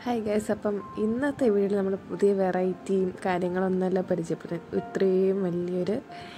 hi guys അപ്പം ഇന്നത്തെ വീഡിയോയിൽ നമ്മൾ പുതിയ വെറൈറ്റിയും കാര്യങ്ങളൊന്നുമല്ല പരിചയപ്പെടുന്നത് ഇത്രയും വലിയൊരു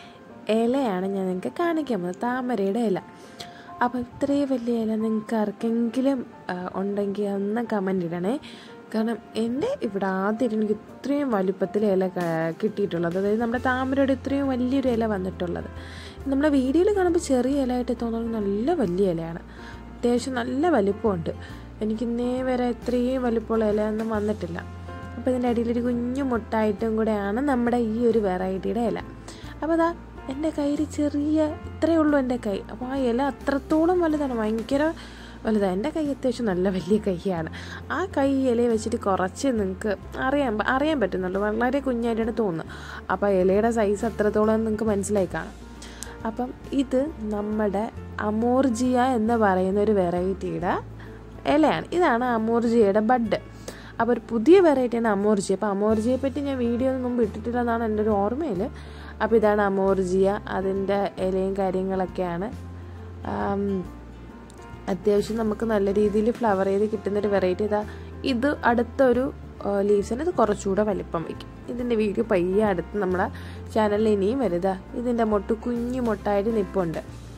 ഇലയാണ് ഞാൻ നിങ്ങൾക്ക് കാണിക്കാൻ പോകുന്നത് താമരയുടെ ഇല അപ്പോൾ ഇത്രയും വലിയ ഇല നിങ്ങൾക്ക് ആർക്കെങ്കിലും ആ, ഉണ്ടെങ്കിൽ ഒന്ന് കമൻ്റ് ഇടണേ കാരണം എൻ്റെ ഇവിടെ ആദ്യമായിട്ട് എനിക്ക് ഇത്രയും വലുപ്പത്തിൽ ഇല ക- കിട്ടിയിട്ടുള്ളത് അതായത് നമ്മുടെ താമരയുടെ ഇത്രയും വലിയൊരു ഇല വന്നിട്ടുള്ളത് നമ്മുടെ വീഡിയോയിൽ കാണുമ്പോൾ ചെറിയ ഇലയായിട്ട് തോന്നുന്നത് നല്ല വലിയ ഇലയാണ് അത്യാവശ്യം നല്ല വലിപ്പമുണ്ട് എനിക്ക് ഇന്നേ വരെ ഇത്രയും വലിപ്പമുള്ള ഇലയൊന്നും വന്നിട്ടില്ല അപ്പോൾ ഇതിൻ്റെ അടിയിലൊരു കുഞ്ഞു മുട്ടായിട്ടും കൂടെയാണ് നമ്മുടെ ഈ ഒരു വെറൈറ്റിയുടെ ഇല അപ്പോൾ അതാ എൻ്റെ കയ്യിൽ ചെറിയ ഇത്രയേ ഉള്ളൂ എൻ്റെ കൈ അപ്പോൾ ആ ഇല അത്രത്തോളം വലുതാണ് ഭയങ്കര വലുതാണ് എൻ്റെ കൈ അത്യാവശ്യം നല്ല വലിയ കൈയാണ് ആ കൈ ഇലയെ വെച്ചിട്ട് കുറച്ച് നിങ്ങൾക്ക് അറിയാൻ പ- അറിയാൻ പറ്റുന്നുള്ളൂ വളരെ കുഞ്ഞായിട്ടാണ് തോന്നുന്നത് അപ്പോൾ ആ ഇലയുടെ സൈസ് അത്രത്തോളം നിങ്ങൾക്ക് മനസ്സിലായി കാണും അപ്പം ഇത് നമ്മുടെ അമോർജിയ എന്ന് പറയുന്ന ഒരു വെറൈറ്റിയുടെ ഇലയാണ് ഇതാണ് അമോർജിയയുടെ ബഡ് അപ്പോൾ ഒരു പുതിയ വെറൈറ്റിയാണ് അമോർജിയ അപ്പോൾ അമോർജിയെ പറ്റി ഞാൻ വീഡിയോ ഒന്നും മുമ്പ് ഇട്ടിട്ടില്ലെന്നാണ് എൻ്റെ ഒരു ഓർമ്മയിൽ അപ്പോൾ ഇതാണ് അമോർജിയ അതിൻ്റെ ഇലയും കാര്യങ്ങളൊക്കെയാണ് ആം, അത്യാവശ്യം നമുക്ക് നല്ല രീതിയിൽ ഫ്ലവർ ചെയ്ത് കിട്ടുന്നൊരു വെറൈറ്റി ഇതാ ഇത് അടുത്തൊരു ലീവ്സിന് ഇത് കുറച്ചുകൂടെ വലിപ്പം വയ്ക്കും ഇതിൻ്റെ വീഡിയോ പയ്യെ അടുത്ത് നമ്മുടെ ചാനലിൽ ഇനിയും വരുതാ ഇതിൻ്റെ മൊട്ട് കുഞ്ഞു മൊട്ടായിട്ട് നിൽപ്പുണ്ട്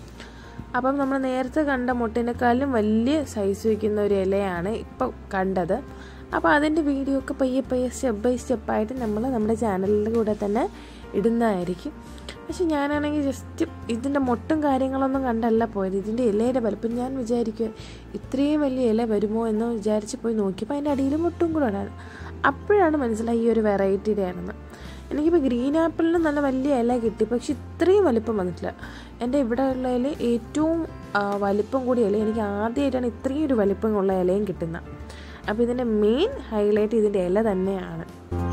അപ്പം നമ്മൾ നേരത്തെ കണ്ട മുട്ടിനേക്കാളും വലിയ സൈസ് വയ്ക്കുന്ന ഒരു ഇലയാണ് ഇപ്പോൾ കണ്ടത് അപ്പോൾ അതിൻ്റെ വീഡിയോ ഒക്കെ പയ്യെ പയ്യെ സ്റ്റെപ്പ് ബൈ സ്റ്റെപ്പായിട്ട് നമ്മൾ നമ്മുടെ ചാനലിൽ കൂടെ തന്നെ ഇടുന്നതായിരിക്കും പക്ഷെ ഞാനാണെങ്കിൽ ജസ്റ്റ് ഇതിൻ്റെ മൊട്ടും കാര്യങ്ങളൊന്നും കണ്ടല്ല പോയത് ഇതിൻ്റെ ഇലയുടെ വലുപ്പം ഞാൻ വിചാരിക്കുക ഇത്രയും വലിയ ഇല വരുമോ എന്ന് വിചാരിച്ച് പോയി നോക്കിയപ്പോൾ അതിൻ്റെ അടിയിൽ മുട്ടും കൂടെ ഉണ്ടായിരുന്നു അപ്പോഴാണ് മനസ്സിലായി ഈ ഒരു വെറൈറ്റിയുടെ ആണെന്ന് എനിക്കിപ്പോൾ ഗ്രീൻ ആപ്പിളിന് നല്ല വലിയ ഇല കിട്ടി പക്ഷെ ഇത്രയും വലിപ്പം വന്നിട്ടില്ല എൻ്റെ ഇവിടെ ഉള്ളതിൽ ഏറ്റവും ആ, വലിപ്പം കൂടിയ ഇല എനിക്ക് ആദ്യമായിട്ടാണ് ഇത്രയും ഒരു വലിപ്പം ഉള്ള ഇലയും കിട്ടുന്നത് അപ്പോൾ ഇതിൻ്റെ മെയിൻ ഹൈലൈറ്റ് ഇതിൻ്റെ ഇല തന്നെയാണ്